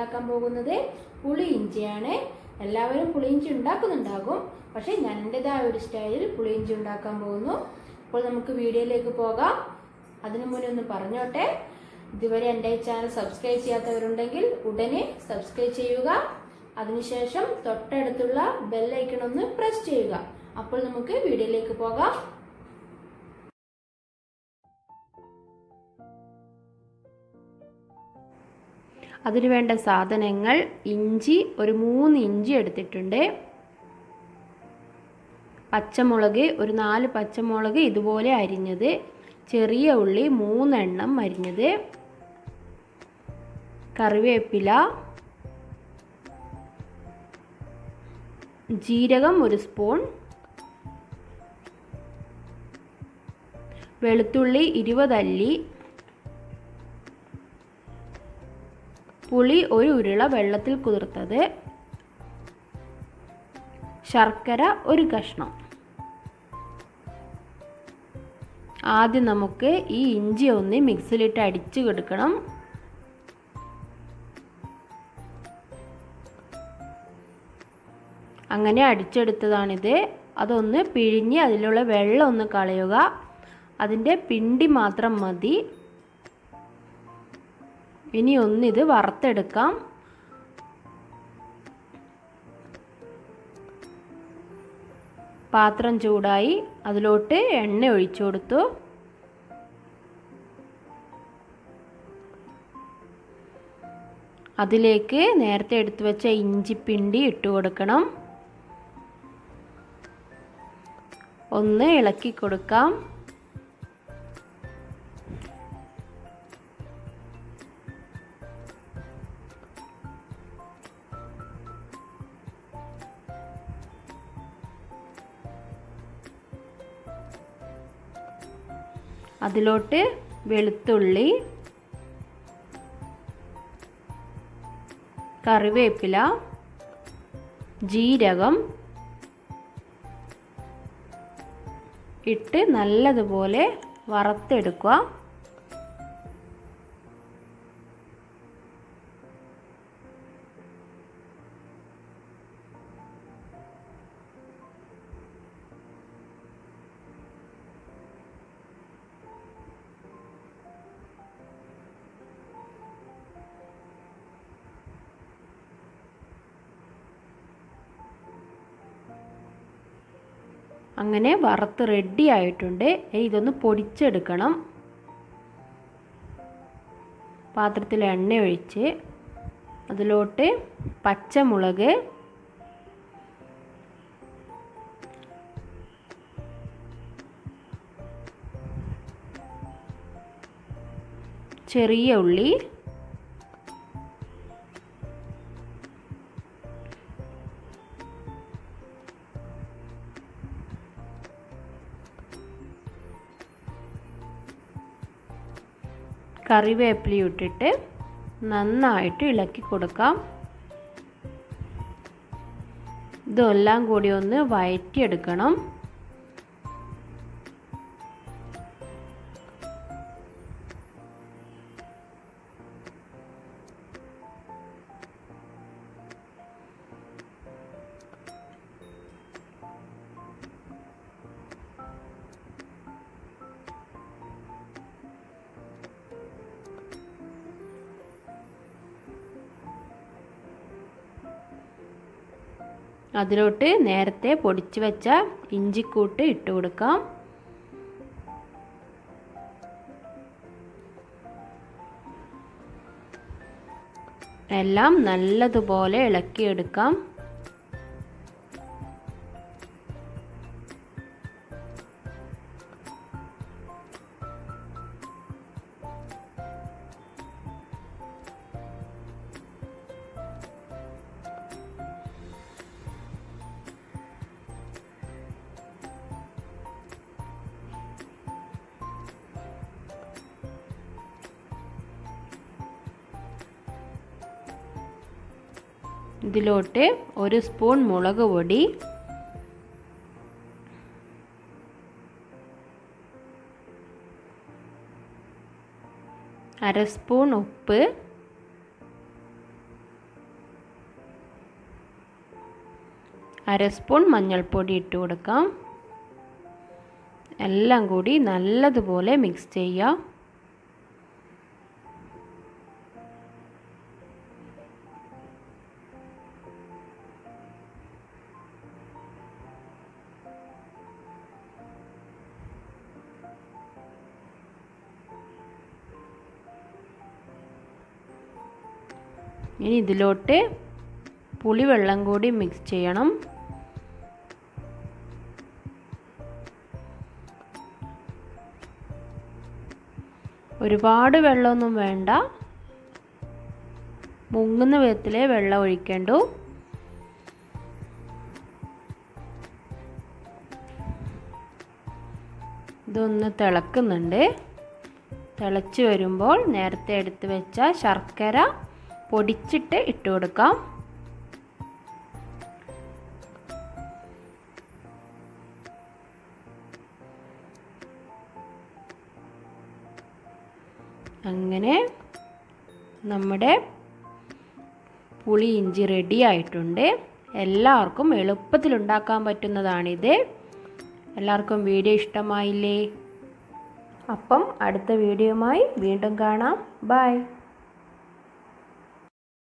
ഉണ്ടാക്കാൻ പോകുന്നത് പുളിയിഞ്ചിയാണ് എല്ലാവരും പുളിയിഞ്ചി ഉണ്ടാക്കുന്നുണ്ടാകും പക്ഷേ ഞാൻ എൻ്റെതായ ഒരു സ്റ്റൈലിൽ പുളിയിഞ്ചി ഉണ്ടാക്കാൻ പോകുന്നു അപ്പോൾ നമുക്ക് വീഡിയോയിലേക്ക് പോകാം അതിനു മുന്നേ ഒന്ന് പറഞ്ഞോട്ടെ ഇതുവരെ എൻ്റെ ഈ ചാനൽ സബ്സ്ക്രൈബ് ചെയ്യാത്തവരുണ്ടെങ്കിൽ ഉടനെ സബ്സ്ക്രൈബ് ചെയ്യുക അതിനുശേഷം തൊട്ടടുത്തുള്ള ബെല്ലൈക്കൺ ഒന്ന് പ്രസ് ചെയ്യുക അപ്പോൾ നമുക്ക് വീഡിയോയിലേക്ക് പോകാം അതിനു വേണ്ട സാധനങ്ങൾ ഇഞ്ചി ഒരു മൂന്ന് ഇഞ്ചി എടുത്തിട്ടുണ്ട് പച്ചമുളക് ഒരു നാല് പച്ചമുളക് ഇതുപോലെ അരിഞ്ഞത് ചെറിയ ഉള്ളി മൂന്നെണ്ണം അരിഞ്ഞത് കറിവേപ്പില ജീരകം ഒരു സ്പൂൺ വെളുത്തുള്ളി ഇരുപതല്ലി പുളി ഒരു ഉരുള വെള്ളത്തിൽ കുതിർത്തത് ശർക്കര ഒരു കഷ്ണം ആദ്യം നമുക്ക് ഈ ഇഞ്ചി ഒന്ന് മിക്സിയിലിട്ട് അടിച്ചു കൊടുക്കണം അങ്ങനെ അടിച്ചെടുത്തതാണിത് അതൊന്ന് പിഴിഞ്ഞ് അതിലുള്ള വെള്ളം ഒന്ന് കളയുക അതിൻ്റെ പിണ്ടി മാത്രം മതി ഇനി ഒന്നിത് വറുത്തെടുക്കാം പാത്രം ചൂടായി അതിലോട്ട് എണ്ണ ഒഴിച്ചു കൊടുത്തു അതിലേക്ക് നേരത്തെ എടുത്തു വെച്ച ഇഞ്ചിപ്പിണ്ടി ഇട്ട് കൊടുക്കണം ഒന്ന് ഇളക്കി കൊടുക്കാം അതിലോട്ട് വെളുത്തുള്ളി കറിവേപ്പില ജീരകം ഇട്ട് നല്ലതുപോലെ വറുത്തെടുക്കുക അങ്ങനെ വറുത്ത് റെഡി ആയിട്ടുണ്ട് ഇതൊന്ന് പൊടിച്ചെടുക്കണം പാത്രത്തിൽ എണ്ണ ഒഴിച്ച് അതിലോട്ട് പച്ചമുളക് ചെറിയ ഉള്ളി കറിവേപ്പില ഇട്ടിട്ട് നന്നായിട്ട് ഇളക്കി കൊടുക്കാം ഇതെല്ലാം കൂടി ഒന്ന് വയറ്റിയെടുക്കണം അതിലോട്ട് നേരത്തെ പൊടിച്ചു വെച്ച ഇഞ്ചിക്കൂട്ട് ഇട്ട് കൊടുക്കാം എല്ലാം നല്ലതുപോലെ ഇളക്കിയെടുക്കാം ഇതിലോട്ട് ഒരു സ്പൂൺ മുളക് പൊടി അര സ്പൂൺ ഉപ്പ് അര സ്പൂൺ മഞ്ഞൾപ്പൊടി ഇട്ട് കൊടുക്കാം എല്ലാം കൂടി നല്ലതുപോലെ മിക്സ് ചെയ്യാം ഇനി ഇതിലോട്ട് പുളിവെള്ളം കൂടി മിക്സ് ചെയ്യണം ഒരുപാട് വെള്ളമൊന്നും വേണ്ട മുങ്ങുന്ന വിധത്തിലേ വെള്ളം ഒഴിക്കേണ്ടു ഇതൊന്ന് തിളക്കുന്നുണ്ട് തിളച്ച് വരുമ്പോൾ നേരത്തെ എടുത്ത് വെച്ച ശർക്കര പൊടിച്ചിട്ട് ഇട്ട് കൊടുക്കാം അങ്ങനെ നമ്മുടെ പുളി ഇഞ്ചി റെഡി ആയിട്ടുണ്ട് എല്ലാവർക്കും എളുപ്പത്തിൽ ഉണ്ടാക്കാൻ പറ്റുന്നതാണിത് എല്ലാവർക്കും വീഡിയോ ഇഷ്ടമായില്ലേ അപ്പം അടുത്ത വീഡിയോയുമായി വീണ്ടും കാണാം ബൈ